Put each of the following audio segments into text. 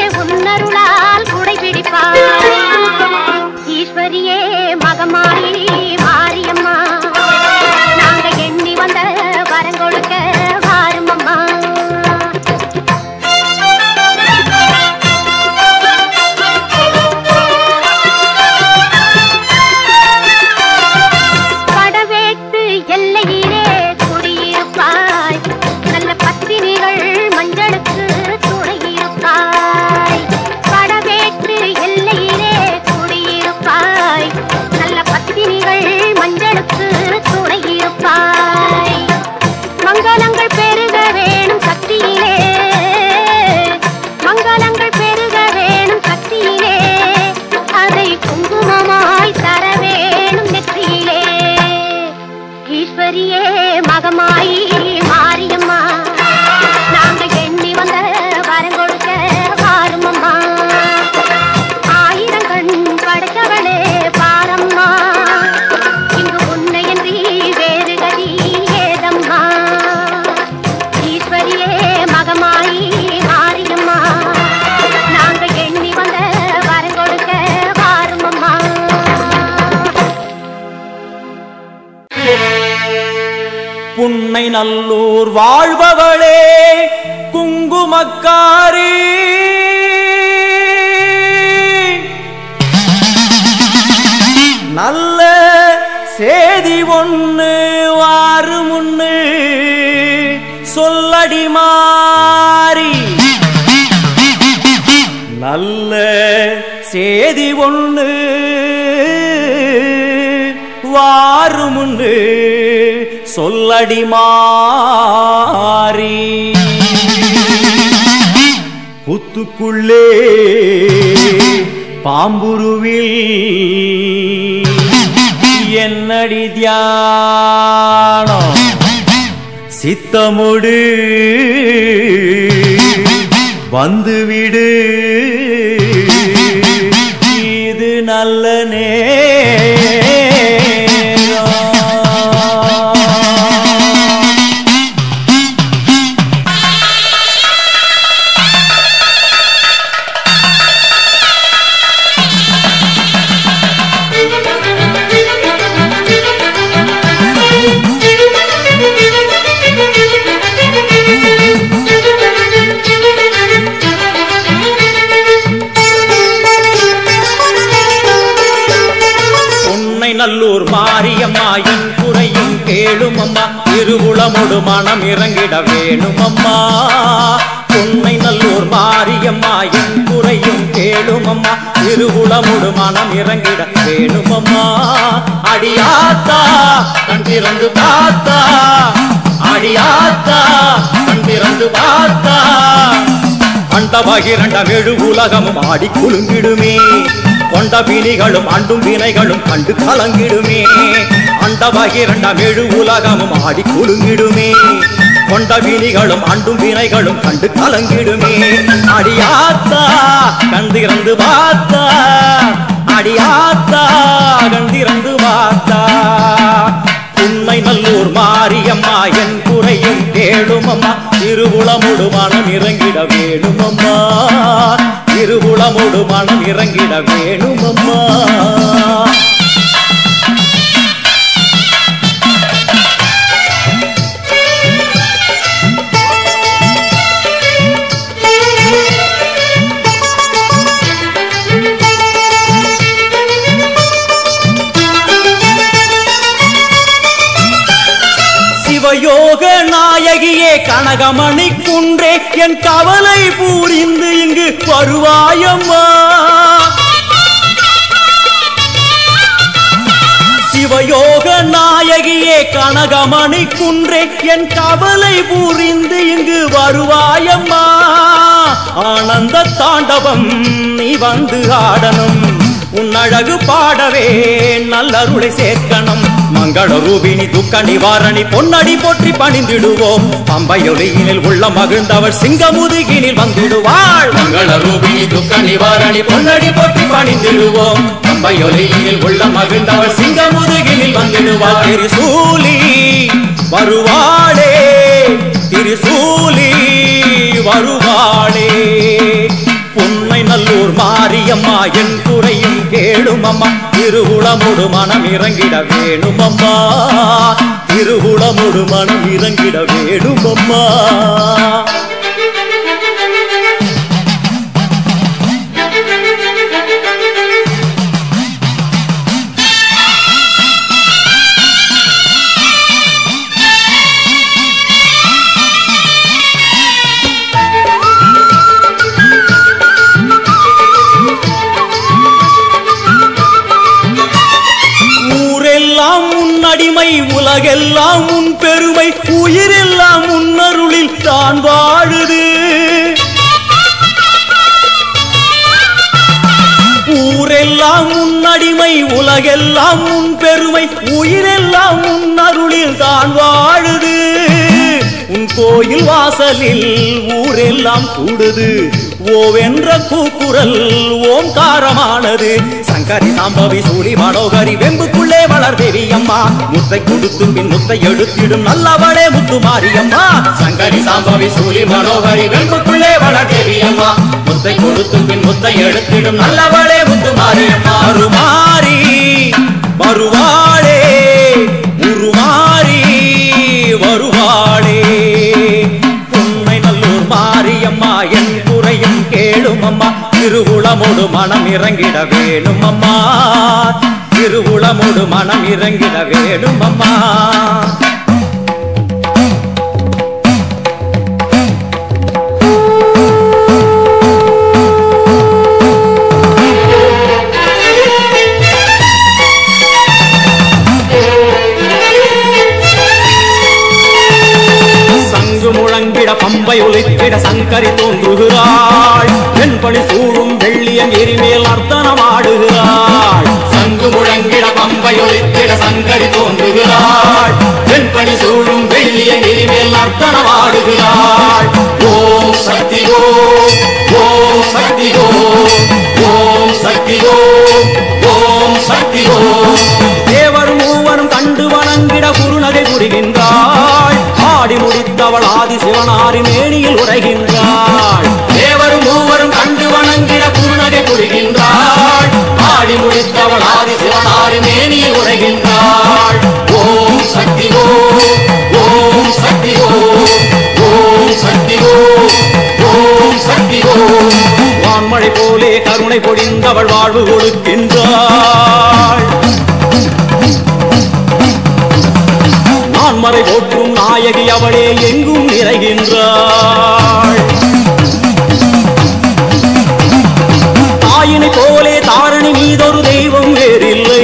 உன்னருளால் குடை பிடிப்பாய் ஈஸ்வரியே மகமாயி மாரியம்மா நாங்க எண்ணி வந்த வரங்கொடுக்க வாருமம்மா படவேட்டு எல்லையிலே குடியிருப்பாய் நல்ல பத்தினிகள் மஞ்சளுக்கு துணையிருப்பாய் படவேட்டு எல்லையிலே குடியிருப்பாய் நல்ல பத்தினிகள் மஞ்சளுக்கு துணையிருப்பாய் மங்களங்கள் பெருக வேணும் சக்தியிலே மங்களங்கள் பெருக வேணும் சக்தியிலே அதை குங்குமமாய் தர வேணும் நெற்றியிலே ஈஸ்வரியே மகமாயி மாரியம்மா நாங்க எண்ணி வந்த வரங்கொடுக்க வாருமம்மா ஆயிரம் கண் படைத்தவளே பாரம்மா இங்கு உன்னையன்றி வேறு கதி ஏதம்மா ஈஸ்வரியே மகமாயி மாரியம்மா நாங்க எண்ணி வந்த வரங்கொடுக்க வாருமம்மா புன்னை நல்லூர் வாழ்பவளே குங்குமக்காரி நல்ல சேதி ஒண்ணு வாரு முன்னு சொல்லடி மாறி நல்ல சேதி ஒண்ணு வாருமுண்டு சொல்லடி மாறி புத்துக்குள்ளே பாம்புருவில் என்னடி தியானம் சித்தமுடு வந்துவிடு இது நல்ல நேரம் உன்னை நல்லூர் மாரியம்மா என் குறையும் கேளும் அம்மா திருவுளமொடு மனம் இறங்கிட வேணும் அம்மா உன்னை நல்லூர் மாரியம்மா என் குறையும் கேளும் அம்மா திருவுளமொடு மனம் இறங்கிட வேணும் அம்மா அடியாத்தா கண் திறந்து பார்த்தா அடியாத்தா கண் திறந்து பார்த்தா அண்ட பகிரண்டம் எழு உலகமும் ஆடி குலுங்கிடுமே கொண்ட பிணிகளும் அண்டும் வினைகளும் கண்டு கலங்கிடுமே அண்ட பகிரண்டம் எழு உலகமும் ஆடி குலுங்கிடுமே கொண்ட வினிகளும் அண்டும் வினைகளும் கண்டு கலங்கிடுமே அடியாத்தா கந்திறந்து பார்த்தா அடியாத்தா கந்திறந்து பார்த்தா உன்னை நல்லூர் மாரியம்மா என் குறையும் கேளும் அம்மா திருவுளமுடு மனம் இறங்கிட வேணும் அம்மா திருவுளமுடு மனம் இறங்கிட வேணும் அம்மா சிவயோக நாயகியே கனகமணி குன்றே என் கவலை பூரிந்து இங்கு வருவாயம்மா சிவயோக நாயகியே கனகமணி குன்றே என் கவலை புரிந்து இங்கு வருவாயம்மா ஆனந்த தாண்டவம் நீ வந்து ஆடணும் உன் அழகு பாடவே நல்லருளை சேர்க்கணும் மங்கள ரூபினி துக்க நிவாரணி பொன்னடி போற்றி பணிந்திடுவோம் பம்பையொலியினில் உள்ள மகிழ்ந்தவர் சிங்கமுதுகினில் வந்திடுவாள் மங்கள ரூபினி துக்க நிவாரணி பொன்னடி போற்றி பணிந்திடுவோம் பம்பையொலியினில் உள்ள மகிழ்ந்தவர் சிங்கமுதுகினில் வந்திடுவாள் திரிசூலி வருவாளே திரிசூலி வருவாளே பொன்னை மாரியம்மா என் குறையும் கேளும் அம்மா திருவுளமுடு மனம் இறங்கிட வேணும் அம்மா திருவுளமுடு மனம் இறங்கிட வேணும் அம்மா ஊரெல்லாம் உன் அடிமை உலகெல்லாம் உன் பெருமை உயிரெல்லாம் உன் அருளில் தான் வாழுது ஊரெல்லாம் உன் அடிமை உலகெல்லாம் உன் பெருமை உயிரெல்லாம் உன் அருளில் தான் வாழுது உன் கோயில் வாசலில் ஊரெல்லாம் கூடுது ஓவென்ற கூக்குரல் ஓம்காரமானது சங்கரி சாம்பவி சூரி மனோகரி வெம்புக்குள்ளே வளர் தேவி அம்மா முத்தை கொடுத்தும் பின் முத்தை எடுத்திடும் நல்லவளே முத்து மாரியம்மா சங்கரி சாம்பவி சூரி மனோகரி வெம்புக்குள்ளே வளர் தேவி அம்மா முத்தை கொடுத்தும் பின் முத்தை எடுத்திடும் நல்லவளே முத்து மாரியம்மா அருமாரி வருவாளே உருமாறி வருவாளே உண்மை நல்லூர் மாரியம்மா என் குறையும் கேளும் அம்மா திருவுளமோடு மனம் இறங்கிட வேணும் அம்மா திருவுளமோடு மனம் இறங்கிட வேணும் அம்மா சங்கு முழங்கிட பம்பை ஒலித்திட சங்கரி தோன்றுகிறாள் வெண்பணி சூடும் வெள்ளியன் எரிமேல் நர்த்தனமாடுகிறாள் சங்கு முழங்கிட பம்பை ஒலித்திட சங்கரி தோன்றுகிறாள் வெண்பணி சூடும் வெள்ளியன் எரிமேல் நர்த்தனமாடுகிறாள் ஓம் சக்தி ஓம் ஓம் சக்தி ஓம் ஓம் சக்தி ஓம் ஓம் சக்தி ஓம் தேவரும் மூவரும் கண்டு வணங்கிட குருநகை புரிகின்றாள் ஆடி முடித்தவள் ஆதி சிவனாரி மேனியில் உரைகின்றாள் தேவரும் மூவரும் கண்டு வணங்கிட குருநகை புரிகின்றாள் ஆடி முடித்தவள் ஆதி சிவனாரி மேனியில் உரைகின்றாள் ஓம் சக்தி ஓம் ஓம் சக்தி ஓம் ஓம் சக்தி ஓம் ஓம் சக்தி ஓம் வான்மழை போலே கருணை பொழிந்தவள் வாழ்வு கொடுக்கின்றாள் நான்மறை போற்றும் நாயகி அவளே எங்கும் நிறைகின்றாள் தாயினை போலே தாரணி மீதொரு தெய்வம் வேறில்லை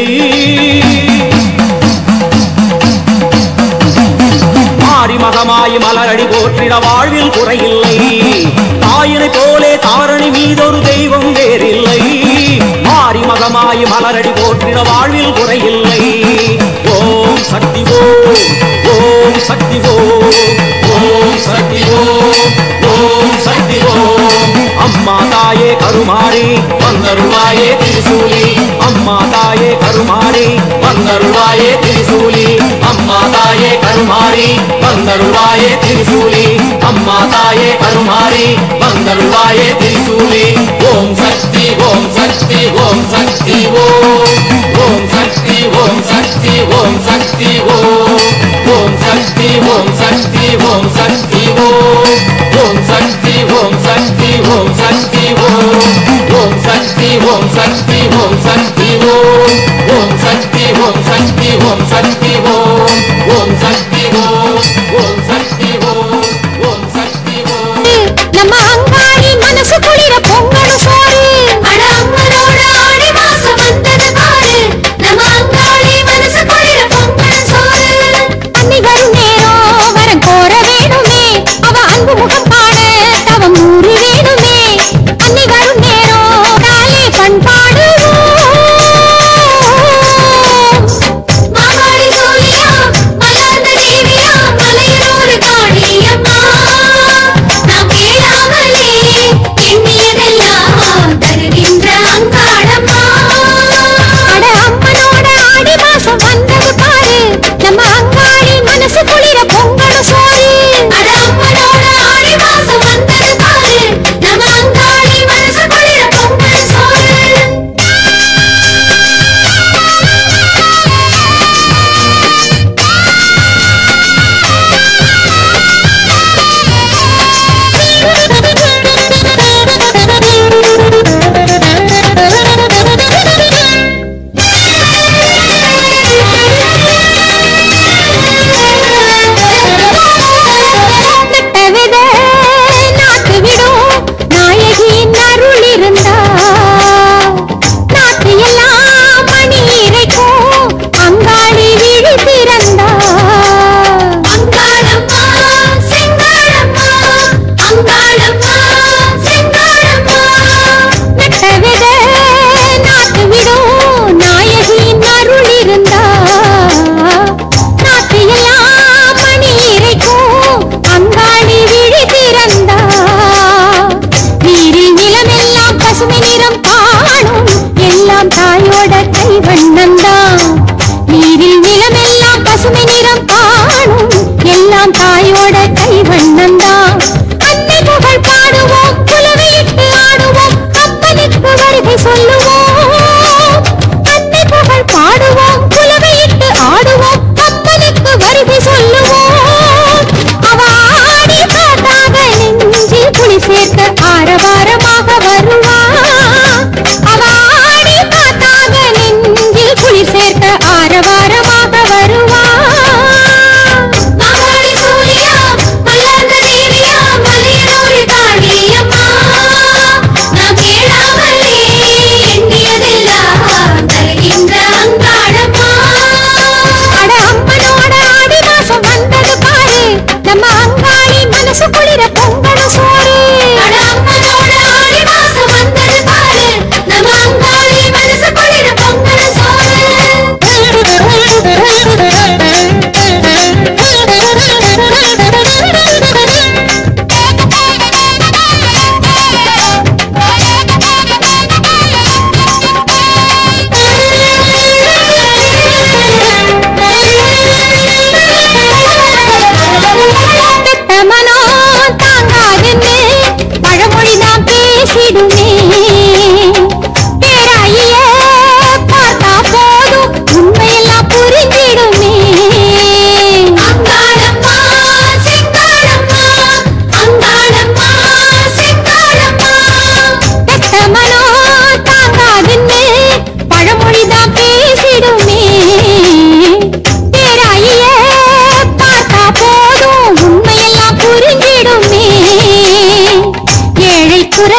மாறி மகமாய் மலரடி போற்றிட வாழ்வில் குறையில்லை தாயினை போலே தாரணி மீதொரு தெய்வம் வேறில்லை மாறி மகமாய் மலரடி போற்றிட வாழ்வில் குறையில்லை ஓம் சக்தி ஓம் ஓம் சக்தி ஓம் ஓம் சக்தி ஓம் ஓம் சக்தி ஓம் அம்மா தாயே கருமாரி வந்தருளாயே திரிசூலி அம்மா தாயே கருமாரி வந்தருளாயே திரிசூலி அம்மா தாயே கருமாரி வந்தருளாயே திரிசூலி அம்மா தாயே கருமாரி வந்தருளாயே திரிசூலி ஓம் சக்தி ஓம் சக்தி ஓம் சக்தி ஓம் ஓம் சக்தி ஓம் சக்தி ஓம் சக்தி ஓம் ஓம் சக்தி ஓம் சக்தி ஓம் சக்தி ஓம் ஓம் சக்தி ஓம் சக்தி ஓம் சக்தி ஓம் ஓம் சக்தி ஓம் சக்தி ஓம் சக்தி ஓம் ஓம் சக்தி ஓம் சக்தி ஓம் சக்தி ஓம் ஓம் சக்தி ஓம் ஓம் சக்தி ஓம் ஓம் சக்தி ஓம் நம்ம அங்காளி மனசு குளிர பொங்கலும் சோறு அட அம்மனோட ஆடி மாசம் வந்தது பாரு நம்ம அங்காளி மனசு குளிர பொங்கலும் சோறு அன்னி வரும் நேரம் வரம் கோர வேணுமே அவ அன்பு முகம் காண தவம் நூறு வேணுமே அன்னி வரும் நேரம் காலே பண்பாடு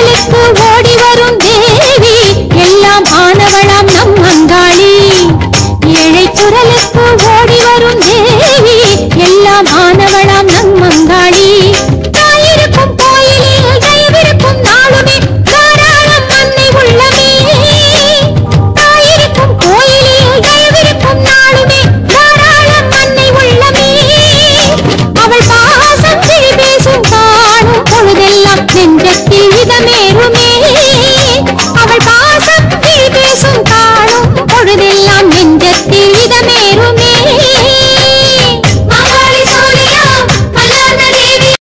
கோவிலுக்கு ஓடி வரும்